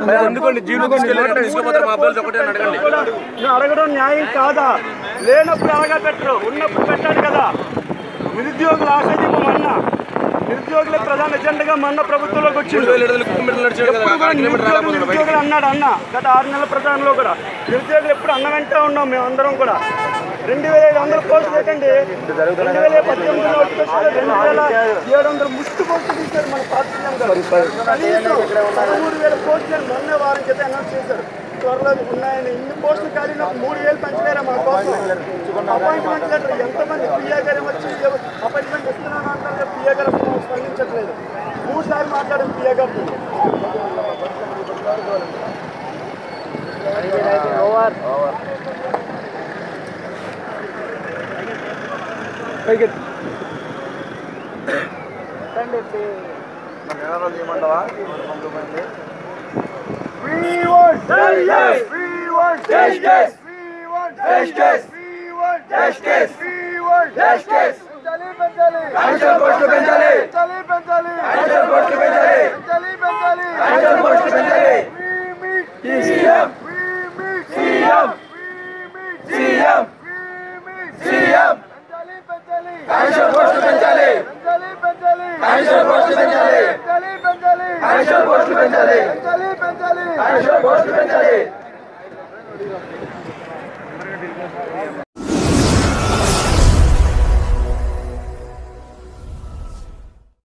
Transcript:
ఎందుకండి జీవనం తీసుకెళ్ళి తీసుకుపోతారు మా అబ్బాయిలు ఒకటే అని అడగండి కూడా నువ్వు అడగడం న్యాయం కాదా లేనప్పుడు అలాగా పెట్టరు ఉన్నప్పుడు పెట్టాడు కదా నిరుద్యోగుల ఆశాదీపం అన్న నిరుద్యోగులే ప్రధాన ఎజెండాగా మన ప్రభుత్వంలోకి మూడు వచ్చింది వేల ఏడు వందల కిలోమీటర్లు నడిచాడు కదా ఎప్పుడు కూడా ఆరు కిలోమీటర్లు నిరుద్యోగులు రాకపోతున్నాడు బయటికి. నిరుద్యోగులు అన్నాడు అన్న గత ఆరు నెలల ప్రధానంలో కూడా నిరుద్యోగులు ఎప్పుడు అన్న వెంటే ఉన్నాం మేము అందరం కూడా రెండు వేల ఐదు వందల పోస్టులు పెట్టండి రెండు వేల పద్దెనిమిది నోటిఫికేషన్లో రెండు వేల ఏడు వందల ముష్టి పోస్టులు తీశారు మన పార్టీ సీఎం గారు కనీసం పదమూడు వేల పోస్టులు మొన్న వారం క్రితం అనౌన్స్ చేశారు త్వరలో ఉన్నాయని ఇన్ని పోస్టులు కాలినప్పుడు మూడు వేలు పెంచలేరా మా కోసం అపాయింట్మెంట్ లెటర్ ఎంతమంది పిఏ గారు వచ్చి అపాయింట్మెంట్ ఇస్తున్నాను అంటారు పిఏ గారు స్పందించట్లేదు మూడు సార్లు మాట్లాడారు పిఏ గారితో We want justice. We want justice. We want justice. We want justice. We want justice. పెంచాలి పెంచాలి ఆంక్షల పోస్టులు పెంచాలి పెంచాలి పెంచాలి ఆంక్షల పోస్టులు పెంచాలి పెంచాలి పెంచాలి ఆంక్షల పోస్టులు పెంచాలి We meet. CM We meet. CM We meet. CM We meet. CM పెంచాలి పెంచాలి ఆంక్షల పోస్టులు పెంచాలి పెంచాలి పెంచాలి ఆంక్షల పోస్టులు పెంచాలి పెంచాలి పెంచాలి ఆంక్షల పోస్టులు పెంచాలి పెంచాలి పెంచాలి ఆంక్షల పోస్టులు పెంచాలి